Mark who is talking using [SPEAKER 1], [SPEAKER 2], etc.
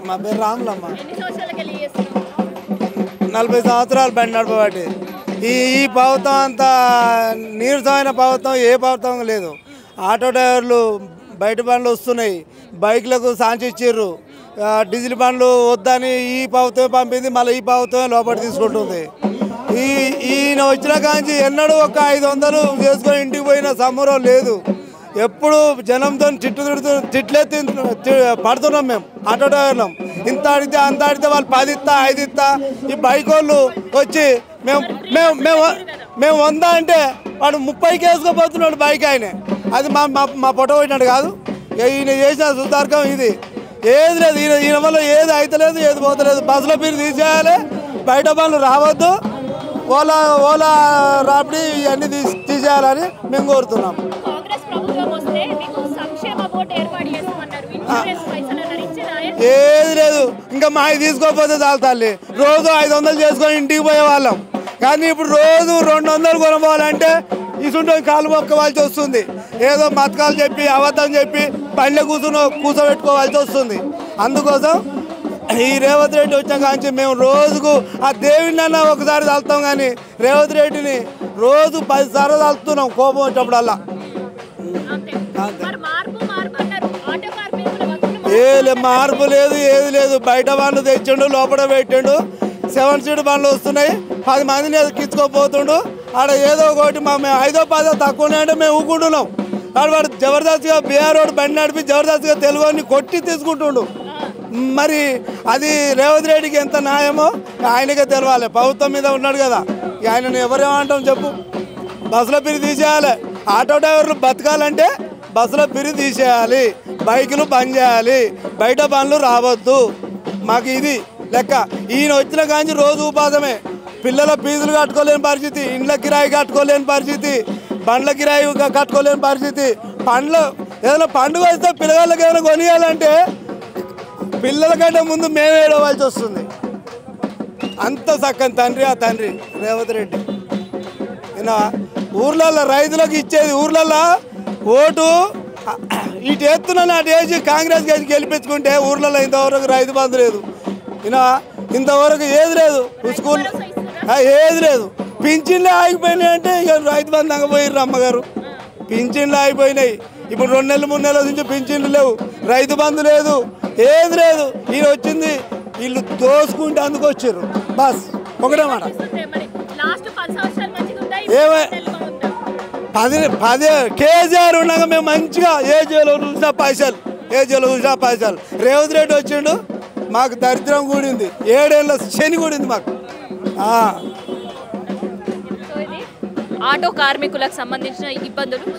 [SPEAKER 1] మా పేరు రాములమ్మ
[SPEAKER 2] ఎన్ని సంవత్సరాలకి వెళ్ళి చేస్తున్నావు
[SPEAKER 1] నలభై సంవత్సరాలు బండి నడపబట్టి ఈ ఈ ప్రభుత్వం అంత నీరసమైన ప్రభుత్వం ఏ ప్రభుత్వం లేదు ఆటో డ్రైవర్లు బయట బండ్లు వస్తున్నాయి బైక్లకు సాంచి ఇచ్చిర్రు ఆ, డీజిల్ బండ్లు వద్దని ఈ ప్రభుత్వమే పంపింది మళ్ళీ ఈ ప్రభుత్వమే లోపల తీసుకుంటుంది ఈ ఈయన వచ్చిన కాంచి ఎన్నడూ ఒక ఐదు వందలు చేసుకొని ఇంటికి పోయిన సంబరం లేదు ఎప్పుడు జనంతో తిట్టు తిడుతూ తిట్లే తిన్- తి- పడుతున్నాం మేము ఆటో డ్రైవర్లం ఇంత అడిగితే అంత అడిగితే వాళ్ళు పది ఇస్తా ఐదు ఇస్తా ఈ బైక్ వాళ్ళు వచ్చి మేము మేము మేము మేము వంద అంటే వాడు ముప్పైకి వేసుకోపోతున్నాడు బైక్ ఆయన అది మా మా మా పొట్ట పోయినట్టు కాదు ఇక ఈయన చేసిన సుతార్కం ఇది ఏది లేదు ఈయన ఈయన వల్ల ఏది అయితలేదు ఏది పోతలేదు బస్సులో మీరు తీసేయాలి బయట పనులు రావద్దు ఓలా ఓలా రాపిడి ఇవన్నీ తీసి తీసేయాలని మేము కోరుతున్నాం
[SPEAKER 2] కాంగ్రెస్ ప్రభుత్వం వస్తే మీకు సంక్షేమ బోర్డు ఏర్పాటు చేస్తామన్నారు ఇన్సూరెన్స్ పైసలు అన్నారు ఇచ్చారా
[SPEAKER 1] ఏది లేదు ఇంకా మా తీసుకోకపోతే చాలు తల్లి రోజు ఐదు వందలు చేసుకొని ఇంటికి పోయే వాళ్ళం కానీ ఇప్పుడు రోజు రెండు వందలు కొనుక్కోవాలంటే ఇసుంటో కాలు మొక్కవలసి వస్తుంది ఏదో మతకాలు చెప్పి అబద్ధం చెప్పి బండ్ల కూర్చుని కూర్చోబెట్టుకోవాల్సి వస్తుంది అందుకోసం ఈ రేవంత్ రెడ్డి వచ్చిన కాంచి మేము రోజుకు ఆ దేవుడినన్నా ఒకసారి తలుతాం కానీ రేవంత్ రెడ్డిని రోజు పది సార్లు తలుతున్నాం కోపం వచ్చినప్పుడల్లా
[SPEAKER 2] అంతే మరి మార్పు మార్పు అన్నారు ఆటో కార్మికుల హక్కులు
[SPEAKER 1] ఏ లే- మార్పు లేదు ఏది లేదు బయట బండ్లు తెచ్చిండు లోపల పెట్టిండు సెవెన్ సీట్ బండ్లు వస్తున్నాయి పది మందిని ఎక్కించుకోపోతుండు ఆడ ఏదో ఒకటి మా మేము ఐదో పదో తక్కువ ఉన్నాయంటే మేము ఊకుంటున్నాం ఆడ వాడు జబర్దస్త్గా బీఆర్ రోడ్ బండి నడిపి జబర్దస్త్గా తెలుగుని కొట్టి తీసుకుంటుండు మరి అది రేవంత్ రెడ్డికి ఎంత న్యాయమో ఆయనకే తెలవాలి ప్రభుత్వం మీద ఉన్నాడు కదా ఇక ఆయనను ఎవరేమంటాం చెప్పు బస్సులో పిరి తీసేయాలి ఆటో డ్రైవర్లు బతకాలంటే బస్సులో పిరి తీసేయాలి బైకులు బంద్ చేయాలి బయట బండ్లు రావద్దు మాకు ఇది లెక్క ఈయన వచ్చిన కాంచి రోజు ఉపాసమే పిల్లల ఫీజులు కట్టుకోలేని పరిస్థితి ఇండ్ల కిరాయి కట్టుకోలేని పరిస్థితి బండ్ల కిరాయి క- కట్టుకోలేని పరిస్థితి పండ్లు ఏదైనా పండుగ వస్తే పిల్లగాళ్ళకి ఏదైనా కొనియాలంటే పిల్లల కంటే ముందు మేమే ఏడవలసి వస్తుంది అంత చక్కని తండ్రి ఆ తండ్రి రేవంత్ రెడ్డి ఏనా ఊర్లలో రైతులకు ఇచ్చేది ఊర్లలో ఓటు ఇటు ఎత్తున అటు వేసి కాంగ్రెస్ గెలిచి గెలిపించుకుంటే ఊర్లలో ఇంతవరకు రైతు బంధు లేదు ఈయన ఇంతవరకు ఏది లేదు స్కూల్ ఆ, ఏది లేదు పింఛన్లు ఆగిపోయినాయి అంటే ఇక రైతు బంధు అంగపోయారు అమ్మగారు పింఛన్లు ఆగిపోయినాయి ఇప్పుడు రెండు నెలలు మూడు నెలల నుంచి పింఛన్లు లేవు రైతు బంధు లేదు ఏది లేదు ఈయన వచ్చింది వీళ్ళు దోసుకుంటే అందుకు వచ్చారు బస్ ఒకటే మాట
[SPEAKER 2] ఇస్తుంటే మరి లాస్ట్ పది సంవత్సరాలు మంచిగా ఉందా
[SPEAKER 1] ఏమై-
[SPEAKER 2] ఇప్పుడు ఉందా
[SPEAKER 1] పది పది కేసీఆర్ ఉండగా మేము మంచిగా ఏ జైలు చూసినా పైసలు ఏ జైలు చూసినా పైసలు రేవంత్ రెడ్డి వచ్చిండు మాకు దరిద్రం కూడింది ఏడేళ్ళ శని కూడింది మాకు ఆ.
[SPEAKER 2] సో ఇది ఆటో కార్మికులకు సంబంధించిన ఇబ్బందులు